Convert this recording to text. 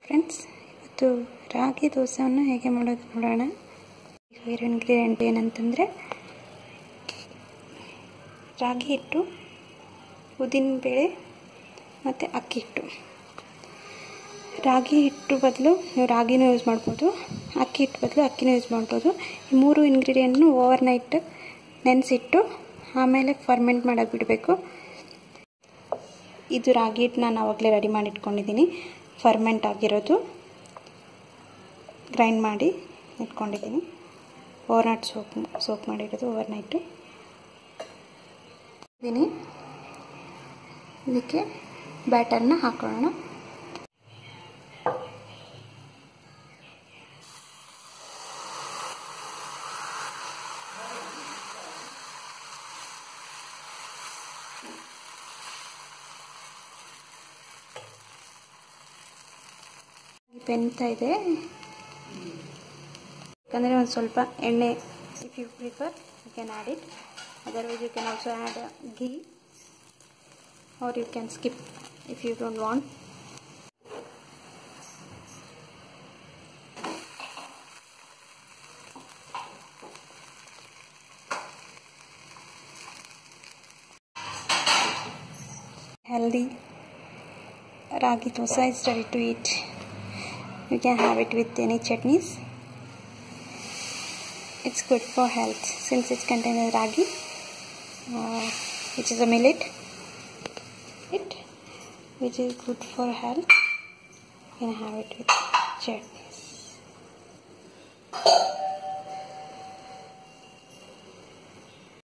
friends ಇವತ್ತು ರಾಗಿ ದೋಸೆಯನ್ನು ಹೇಗೆ ಮಾಡೋದು ನೋಡೋಣ ಇರೋ ಇಂಗ್ರೀಡಿಯೆಂಟ್ ಏನಂತಂದರೆ ರಾಗಿ ಹಿಟ್ಟು ಉದ್ದಿನಬೇಳೆ ಮತ್ತು ಅಕ್ಕಿ ಹಿಟ್ಟು ರಾಗಿ ಹಿಟ್ಟು ಬದಲು ನೀವು ರಾಗಿನೂ ಯೂಸ್ ಮಾಡ್ಬೋದು ಅಕ್ಕಿ ಹಿಟ್ಟು ಬದಲು ಅಕ್ಕಿನೂ ಯೂಸ್ ಮಾಡ್ಬೋದು ಈ ಮೂರು ಇಂಗ್ರೀಡಿಯೆಂಟ್ನು ಓವರ್ ನೈಟ್ ನೆನೆಸಿಟ್ಟು ಆಮೇಲೆ ಫರ್ಮೆಂಟ್ ಮಾಡೋಕ್ಕೆ ಬಿಡಬೇಕು ಇದು ರಾಗಿ ಹಿಟ್ಟು ನಾನು ಆವಾಗಲೇ ರೆಡಿ ಮಾಡಿ ಇಟ್ಕೊಂಡಿದ್ದೀನಿ ಫರ್ಮೆಂಟ್ ಆಗಿರೋದು ಗ್ರೈಂಡ್ ಮಾಡಿ ಇಟ್ಕೊಂಡಿದ್ದೀನಿ ಓವರ್ ನೈಟ್ ಸೋಪ್ ಸೋಪ್ ಮಾಡಿರೋದು ಓವರ್ ನೈಟು ಇದೀನಿ ಇದಕ್ಕೆ ಬ್ಯಾಟರ್ನ ಹಾಕೊಳ್ಳೋಣ ಬೆಂತಾ ಇದೆ ಯಾಕಂದರೆ ಒಂದು ಸ್ವಲ್ಪ ಎಣ್ಣೆ if you prefer you can add it otherwise you can also add ghee or you can skip if you don't want healthy ragi dosa is ready to eat you can have it with any chutneys it's good for health since it contains ragi uh, which is a millet it which is good for health you can have it with chutneys